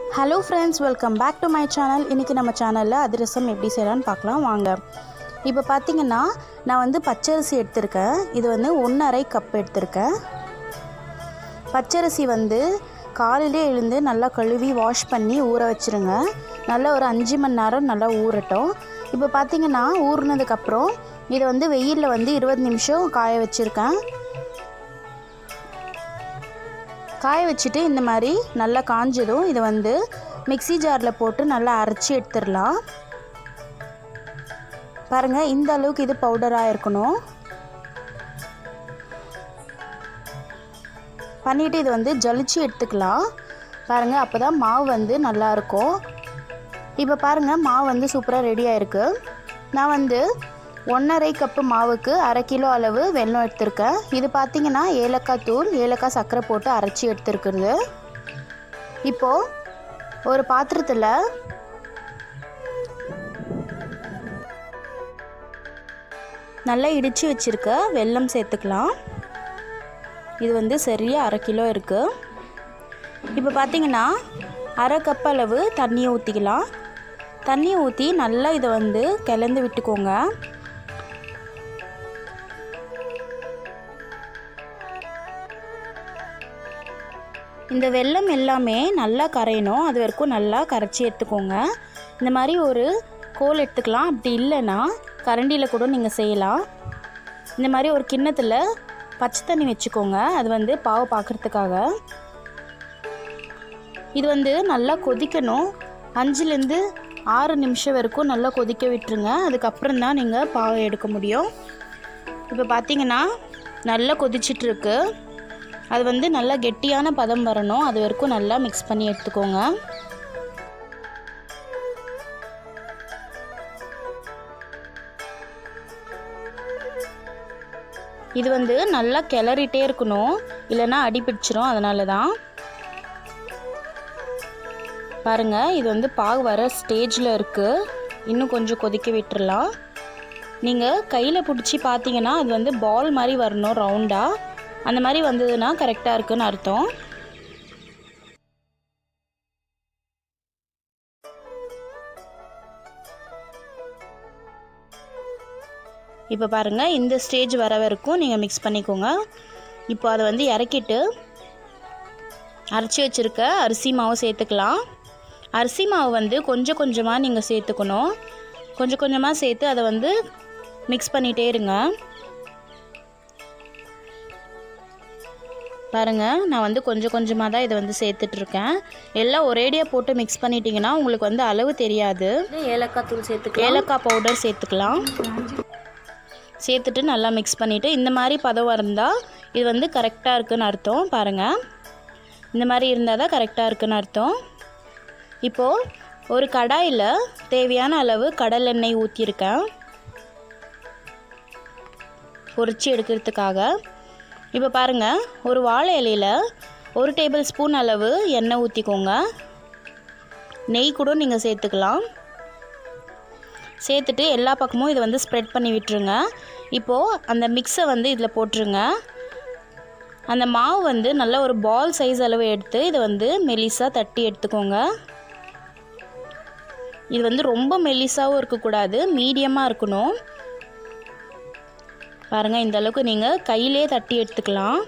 hello friends welcome back to my channel இன்றைக்கி நம்ம சேனலில் அதிரசம் எப்படி செய்யலான்னு பார்க்கலாம் வாங்க இப்போ பார்த்தீங்கன்னா நான் வந்து பச்சரிசி எடுத்திருக்கேன் இது வந்து ஒன்றரை கப் எடுத்திருக்கேன் பச்சரிசி வந்து காலையிலே எழுந்து நல்லா கழுவி வாஷ் பண்ணி ஊற வச்சுருங்க நல்லா ஒரு அஞ்சு மணி நேரம் நல்லா ஊறட்டும் இப்போ பார்த்தீங்கன்னா ஊறினதுக்கப்புறம் இதை வந்து வெயிலில் வந்து இருபது நிமிஷம் காய வச்சுருக்கேன் காய வச்சுட்டு இந்த மாதிரி நல்லா காஞ்சதும் இதை வந்து மிக்ஸி ஜாரில் போட்டு நல்லா அரைச்சி எடுத்துடலாம் பாருங்கள் இந்த அளவுக்கு இது பவுடராக இருக்கணும் பண்ணிவிட்டு இது வந்து ஜலிச்சு எடுத்துக்கலாம் பாருங்கள் அப்போ தான் மாவு வந்து நல்லாயிருக்கும் இப்போ பாருங்கள் மாவு வந்து சூப்பராக ரெடி ஆயிருக்கு நான் வந்து ஒன்றரை கப்பு மாவுக்கு அரை கிலோ அளவு வெல்லம் எடுத்திருக்கேன் இது பார்த்தீங்கன்னா ஏலக்காய் தூள் ஏலக்காய் சர்க்கரை போட்டு அரைச்சி எடுத்துருக்குறது இப்போது ஒரு பாத்திரத்தில் நல்லா இடித்து வச்சுருக்க வெல்லம் சேர்த்துக்கலாம் இது வந்து சரியாக அரை கிலோ இருக்குது இப்போ பார்த்தீங்கன்னா அரை கப் அளவு தண்ணியை ஊற்றிக்கலாம் தண்ணியை ஊற்றி நல்லா இதை வந்து கிளந்து விட்டுக்கோங்க இந்த வெல்லம் எல்லாமே நல்லா கரையணும் அது வரைக்கும் நல்லா கரைச்சி எடுத்துக்கோங்க இந்த மாதிரி ஒரு கோல் எடுத்துக்கலாம் அப்படி இல்லைன்னா கரண்டியில் கூட நீங்கள் செய்யலாம் இந்த மாதிரி ஒரு கிண்ணத்தில் பச்சை தண்ணி வச்சுக்கோங்க அது வந்து பாவு பார்க்குறதுக்காக இது வந்து நல்லா கொதிக்கணும் அஞ்சுலேருந்து ஆறு நிமிஷம் வரைக்கும் நல்லா கொதிக்க விட்டுருங்க அதுக்கப்புறம் தான் நீங்கள் பாவை எடுக்க முடியும் இப்போ பார்த்தீங்கன்னா நல்லா கொதிச்சிட்ருக்கு அது வந்து நல்லா கெட்டியான பதம் வரணும் அது வரைக்கும் நல்லா மிக்ஸ் பண்ணி எடுத்துக்கோங்க இது வந்து நல்லா கிளறிட்டே இருக்கணும் இல்லைன்னா அடி பிடிச்சிரும் அதனால தான் பாருங்கள் இது வந்து பாகு வர ஸ்டேஜில் இருக்குது இன்னும் கொஞ்சம் கொதிக்க விட்டுறலாம் நீங்கள் கையில் பிடிச்சி பார்த்தீங்கன்னா அது வந்து பால் மாதிரி வரணும் ரவுண்டாக அந்த மாதிரி வந்ததுன்னா கரெக்டாக இருக்குன்னு அர்த்தம் இப்போ பாருங்கள் இந்த ஸ்டேஜ் வர வரைக்கும் நீங்கள் மிக்ஸ் பண்ணிக்கோங்க இப்போ அதை வந்து இறக்கிட்டு அரைச்சி வச்சுருக்க அரிசி மாவு சேர்த்துக்கலாம் அரிசி மாவு வந்து கொஞ்சம் கொஞ்சமாக நீங்கள் சேர்த்துக்கணும் கொஞ்சம் கொஞ்சமாக சேர்த்து அதை வந்து மிக்ஸ் பண்ணிகிட்டே இருங்க பாருங்கள் நான் வந்து கொஞ்சம் கொஞ்சமாக தான் இதை வந்து சேர்த்துட்ருக்கேன் எல்லாம் ஒரேடியாக போட்டு மிக்ஸ் பண்ணிட்டீங்கன்னா உங்களுக்கு வந்து அளவு தெரியாது ஏலக்காய் தூள் சேர்த்துக்கலாம் ஏலக்காய் பவுடர் சேர்த்துக்கலாம் சேர்த்துட்டு நல்லா மிக்ஸ் பண்ணிவிட்டு இந்த மாதிரி பதம் இருந்தால் இது வந்து கரெக்டாக இருக்குன்னு அர்த்தம் பாருங்கள் இந்த மாதிரி இருந்தால் தான் கரெக்டாக இருக்குன்னு அர்த்தம் இப்போது ஒரு கடாயில் தேவையான அளவு கடல் எண்ணெய் ஊற்றிருக்கேன் பொரிச்சு எடுக்கிறதுக்காக இப்போ பாருங்கள் ஒரு வாழை இலையில் ஒரு டேபிள் ஸ்பூன் அளவு எண்ணெய் ஊற்றிக்கோங்க நெய் கூட நீங்கள் சேர்த்துக்கலாம் சேர்த்துட்டு எல்லா பக்கமும் இதை வந்து ஸ்ப்ரெட் பண்ணி விட்டுருங்க இப்போது அந்த மிக்ஸை வந்து இதில் போட்டுருங்க அந்த மாவு வந்து நல்ல ஒரு பால் சைஸ் அளவு எடுத்து இதை வந்து மெலிசாக தட்டி எடுத்துக்கோங்க இது வந்து ரொம்ப மெலிசாகவும் இருக்கக்கூடாது மீடியமாக இருக்கணும் பாருங்கள் இந்த அளவுக்கு நீங்கள் கையிலே தட்டி எடுத்துக்கலாம்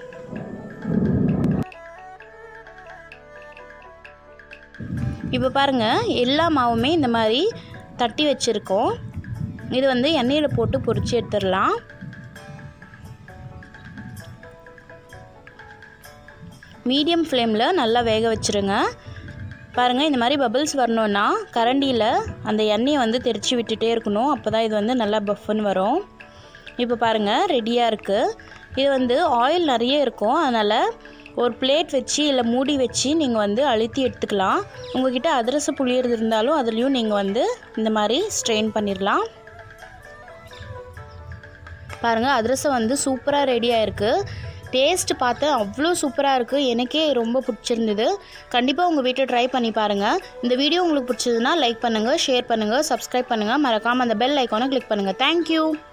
இப்போ பாருங்கள் எல்லா மாவுமே இந்த மாதிரி தட்டி வச்சுருக்கோம் இது வந்து எண்ணெயில் போட்டு பொரிச்சு எடுத்துடலாம் மீடியம் ஃப்ளேமில் நல்லா வேக வச்சுருங்க பாருங்கள் இந்த மாதிரி பபிள்ஸ் வரணுன்னா கரண்டியில் அந்த எண்ணெயை வந்து தெரித்து விட்டுட்டே இருக்கணும் அப்போ தான் இது வந்து நல்லா பஃப்னு வரும் இப்போ பாருங்கள் ரெடியாக இருக்குது இது வந்து ஆயில் நிறைய இருக்கும் அதனால் ஒரு பிளேட் வச்சு இல்லை மூடி வச்சு நீங்கள் வந்து அழுத்தி எடுத்துக்கலாம் உங்கள்கிட்ட அதிரசம் புளியறது இருந்தாலும் அதுலேயும் நீங்கள் வந்து இந்த மாதிரி ஸ்ட்ரெயின் பண்ணிடலாம் பாருங்கள் அதிரசம் வந்து சூப்பராக ரெடி ஆயிருக்கு டேஸ்ட் பார்த்து அவ்வளோ சூப்பராக இருக்குது எனக்கே ரொம்ப பிடிச்சிருந்தது கண்டிப்பாக உங்கள் வீட்டில் ட்ரை பண்ணி பாருங்கள் இந்த வீடியோ உங்களுக்கு பிடிச்சதுன்னா லைக் பண்ணுங்கள் ஷேர் பண்ணுங்கள் சப்ஸ்கிரைப் பண்ணுங்கள் மறக்காமல் அந்த பெல் ஐக்கானை கிளிக் பண்ணுங்கள் தேங்க்யூ